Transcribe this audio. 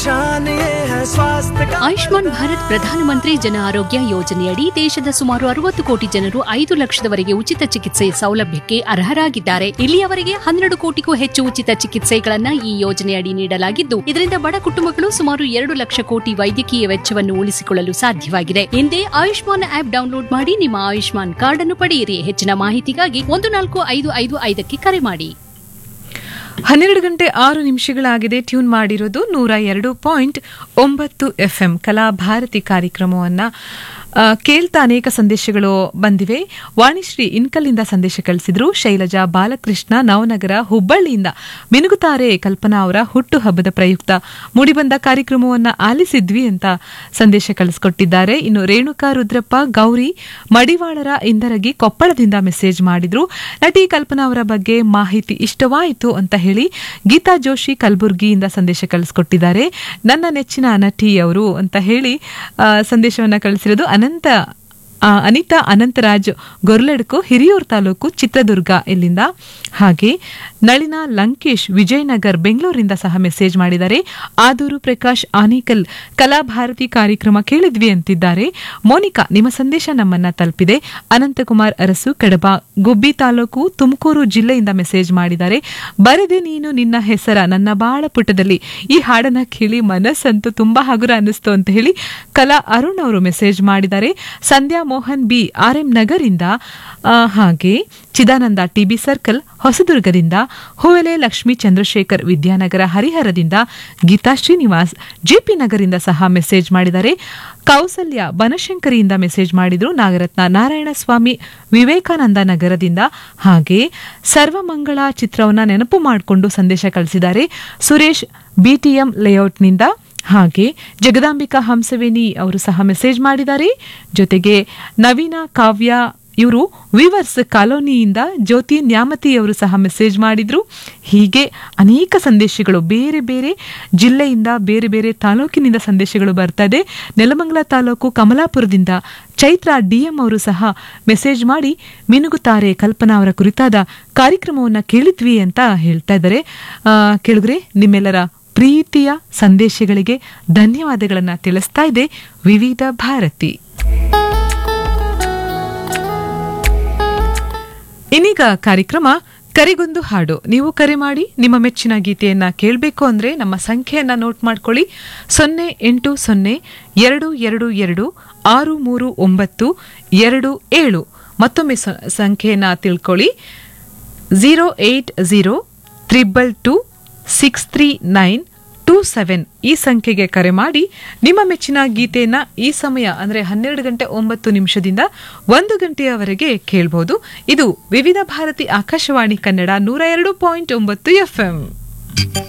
शान ये है स्वास्थ्य का ಆಯುಷ್ಮಾನ್ ಭಾರತ್ ಪ್ರಧಾನಮಂತ್ರಿ ಜನ ಆರೋಗ್ಯ ಯೋಜನೆಯಡಿ ದೇಶದ ಸುಮಾರು ಅರವತ್ತು ಕೋಟಿ ಜನರು ಐದು ಲಕ್ಷದವರೆಗೆ ಉಚಿತ ಚಿಕಿತ್ಸೆ ಸೌಲಭ್ಯಕ್ಕೆ ಅರ್ಹರಾಗಿದ್ದಾರೆ ಇಲ್ಲಿಯವರೆಗೆ ಹನ್ನೆರಡು ಕೋಟಿಗೂ ಹೆಚ್ಚು ಉಚಿತ ಚಿಕಿತ್ಸೆಗಳನ್ನ ಈ ಯೋಜನೆಯಡಿ ನೀಡಲಾಗಿದ್ದು ಇದರಿಂದ ಬಡ ಕುಟುಂಬಗಳು ಸುಮಾರು ಎರಡು ಲಕ್ಷ ಕೋಟಿ ವೈದ್ಯಕೀಯ ವೆಚ್ಚವನ್ನು ಉಳಿಸಿಕೊಳ್ಳಲು ಸಾಧ್ಯವಾಗಿದೆ ಹಿಂದೆ ಆಯುಷ್ಮಾನ್ ಆಪ್ ಡೌನ್ಲೋಡ್ ಮಾಡಿ ನಿಮ್ಮ ಆಯುಷ್ಮಾನ್ ಕಾರ್ಡ್ ಅನ್ನು ಪಡೆಯಿರಿ ಹೆಚ್ಚಿನ ಮಾಹಿತಿಗಾಗಿ ಒಂದು ನಾಲ್ಕು ಐದು ಐದು ಐದಕ್ಕೆ ಕರೆ ಮಾಡಿ ಹನ್ನೆರಡು ಗಂಟೆ ಆರು ನಿಮಿಷಗಳಾಗಿದೆ ಟ್ಯೂನ್ ಮಾಡಿರೋದು ನೂರ ಎರಡು ಪಾಯಿಂಟ್ ಒಂಬತ್ತು ಎಫ್ಎಂ ಕಲಾಭಾರತಿ ಕಾರ್ಯಕ್ರಮವನ್ನ ಆ, ಕೇಳ್ತಾ ಅನೇಕ ಸಂದೇಶಗಳು ಬಂದಿವೆ ವಾಣಿಶ್ರೀ ಇನ್ಕಲ್ನಿಂದ ಸಂದೇಶ ಕಳಿಸಿದ್ರು ಶೈಲಜಾ ಬಾಲಕೃಷ್ಣ ನವನಗರ ಹುಬ್ಬಳ್ಳಿಯಿಂದ ಮಿನುಗುತ್ತಾರೆ ಕಲ್ಪನಾ ಅವರ ಹುಟ್ಟು ಹಬ್ಬದ ಪ್ರಯುಕ್ತ ಮೂಡಿಬಂದ ಕಾರ್ಯಕ್ರಮವನ್ನ ಆಲಿಸಿದ್ವಿ ಅಂತ ಸಂದೇಶ ಕಳಿಸ್ಕೊಟ್ಟಿದ್ದಾರೆ ಇನ್ನು ರೇಣುಕಾ ರುದ್ರಪ್ಪ ಗೌರಿ ಮಡಿವಾಳರ ಇಂದರಗಿ ಕೊಪ್ಪಳದಿಂದ ಮೆಸೇಜ್ ಮಾಡಿದ್ರು ನಟಿ ಕಲ್ಪನಾ ಅವರ ಬಗ್ಗೆ ಮಾಹಿತಿ ಇಷ್ಟವಾಯಿತು ಅಂತ ಹೇಳಿ ಗೀತಾ ಜೋಶಿ ಕಲಬುರ್ಗಿಯಿಂದ ಸಂದೇಶ ಕಳಿಸ್ಕೊಟ್ಟಿದ್ದಾರೆ ನನ್ನ ನೆಚ್ಚಿನ ನಟಿ ಅವರು ಅಂತ ಹೇಳಿ ಆ, ಸಂದೇಶವನ್ನ ಕಳಿಸಿರೋದು ಅನಂತ ಆ, ಅನಿತಾ ಅನಂತರಾಜ್ ಗೊರ್ಲಡ್ಕು ಹಿರಿಯೂರು ತಾಲೂಕು ಚಿತ್ರದುರ್ಗ ಇಲ್ಲಿಂದ ಹಾಗೆ ನಳಿನ ಲಂಕೇಶ್ ವಿಜಯನಗರ್ ಬೆಂಗಳೂರಿಂದ ಸಹ ಮೆಸೇಜ್ ಮಾಡಿದ್ದಾರೆ ಆದೂರು ಪ್ರಕಾಶ್ ಆನೇಕಲ್ ಕಲಾಭಾರತಿ ಕಾರ್ಯಕ್ರಮ ಕೇಳಿದ್ವಿ ಅಂತಿದ್ದಾರೆ ಮೋನಿಕಾ ನಿಮ್ಮ ಸಂದೇಶ ನಮ್ಮನ್ನ ತಲುಪಿದೆ ಅನಂತಕುಮಾರ್ ಅರಸು ಕಡಬ ಗುಬ್ಬಿ ತಾಲೂಕು ತುಮಕೂರು ಜಿಲ್ಲೆಯಿಂದ ಮೆಸೇಜ್ ಮಾಡಿದ್ದಾರೆ ಬರೆದೆ ನೀನು ನಿನ್ನ ಹೆಸರ ನನ್ನ ಬಾಳ ಪುಟದಲ್ಲಿ ಈ ಹಾಡನ್ನ ಕೇಳಿ ಮನಸ್ಸಂತೂ ತುಂಬಾ ಹಗುರ ಅನ್ನಿಸ್ತು ಅಂತ ಹೇಳಿ ಕಲಾ ಅರುಣ್ ಅವರು ಮೆಸೇಜ್ ಮಾಡಿದ್ದಾರೆ Sandhya Mohan B R M ನಗರಿಂದ ಆ, ಹಾಗೆ ಚಿದಾನಂದ ಟಿಬಿ ಸರ್ಕಲ್ ಹೊಸದುರ್ಗದಿಂದ ಹೂವೆಲೆ ಲಕ್ಷ್ಮೀ ಚಂದ್ರಶೇಖರ್ ವಿದ್ಯಾನಗರ ಹರಿಹರದಿಂದ ಗೀತಾ ಶ್ರೀನಿವಾಸ್ ಜೆಪಿ ನಗರಿಂದ ಸಹ ಮೆಸೇಜ್ ಮಾಡಿದ್ದಾರೆ ಕೌಸಲ್ಯ ಬನಶಂಕರಿಯಿಂದ ಮೆಸೇಜ್ ಮಾಡಿದ್ರು ನಾಗರತ್ನ ನಾರಾಯಣಸ್ವಾಮಿ ವಿವೇಕಾನಂದ ನಗರದಿಂದ ಹಾಗೆ ಸರ್ವಮಂಗಳ ಚಿತ್ರವನ್ನ ನೆನಪು ಮಾಡಿಕೊಂಡು ಸಂದೇಶ ಕಳಿಸಿದ್ದಾರೆ ಸುರೇಶ್ ಬಿಟಿಎಂ ಲೇಔಟ್ನಿಂದ ಹಾಗೆ ಜಗದಾಂಬಿಕಾ ಹಂಸವೇಣಿ ಅವರು ಸಹ ಮೆಸೇಜ್ ಮಾಡಿದ್ದಾರೆ ಜೊತೆಗೆ ನವೀನ ಕಾವ್ಯ ಇವರು ವಿವರ್ಸ್ ಕಾಲೋನಿಯಿಂದ ಜ್ಯೋತಿ ನ್ಯಾಮತಿ ಅವರು ಸಹ ಮೆಸೇಜ್ ಮಾಡಿದ್ರು ಹೀಗೆ ಅನೇಕ ಸಂದೇಶಗಳು ಬೇರೆ ಬೇರೆ ಜಿಲ್ಲೆಯಿಂದ ಬೇರೆ ಬೇರೆ ತಾಲೂಕಿನಿಂದ ಸಂದೇಶಗಳು ಬರ್ತಾ ಇದೆ ನೆಲಮಂಗಲ ತಾಲೂಕು ಕಮಲಾಪುರದಿಂದ ಚೈತ್ರ ಡಿಎಂ ಅವರು ಸಹ ಮೆಸೇಜ್ ಮಾಡಿ ಮಿನುಗುತ್ತಾರೆ ಕಲ್ಪನಾ ಅವರ ಕುರಿತಾದ ಕಾರ್ಯಕ್ರಮವನ್ನ ಕೇಳಿದ್ವಿ ಅಂತ ಹೇಳ್ತಾ ಇದ್ದಾರೆ ಆ, ಕೇಳಿದ್ರೆ ನಿಮ್ಮೆಲ್ಲರ ಪ್ರೀತಿಯ ಸಂದೇಶಗಳಿಗೆ ಧನ್ಯವಾದಗಳನ್ನ ತಿಳಿಸ್ತಾ ಇದೆ ವಿವಿಧ ಭಾರತಿ ಇನ್ನೀಗ ಕಾರ್ಯಕ್ರಮ ಕರೆಗೊಂದು ಹಾಡು ನೀವು ಕರೆ ಮಾಡಿ ನಿಮ್ಮ ಮೆಚ್ಚಿನ ಗೀತೆಯನ್ನ ಕೇಳಬೇಕು ಅಂದ್ರೆ ನಮ್ಮ ಸಂಖ್ಯೆಯನ್ನ ನೋಟ್ ಮಾಡ್ಕೊಳ್ಳಿ ಸೊನ್ನೆ ಎಂಟು ಸೊನ್ನೆ ಎರಡು ಎರಡು ಎರಡು ಆರು ಮೂರು ಒಂಬತ್ತು ಎರಡು ಏಳು ಮತ್ತೊಮ್ಮೆ ಸ- ಸಂಖ್ಯೆಯನ್ನ ತಿಳ್ಕೊಳ್ಳಿ zero eight zero triple two six three nine two seven ಈ ಸಂಖ್ಯೆಗೆ ಕರೆ ಮಾಡಿ ನಿಮ್ಮ ಮೆಚ್ಚಿನ ಗೀತೆಯನ್ನ ಈ ಸಮಯ ಅಂದ್ರೆ ಹನ್ನೆರಡು ಗಂಟೆ ಒಂಬತ್ತು ನಿಮಿಷದಿಂದ ಒಂದು ಗಂಟೆಯವರೆಗೆ ಕೇಳಬಹುದು ಇದು ವಿವಿಧ ಭಾರತಿ ಆಕಾಶವಾಣಿ ಕನ್ನಡ ನೂರ ಎರಡು ಪಾಯಿಂಟ್ ಒಂಬತ್ತು ಎಫ್ಎಂ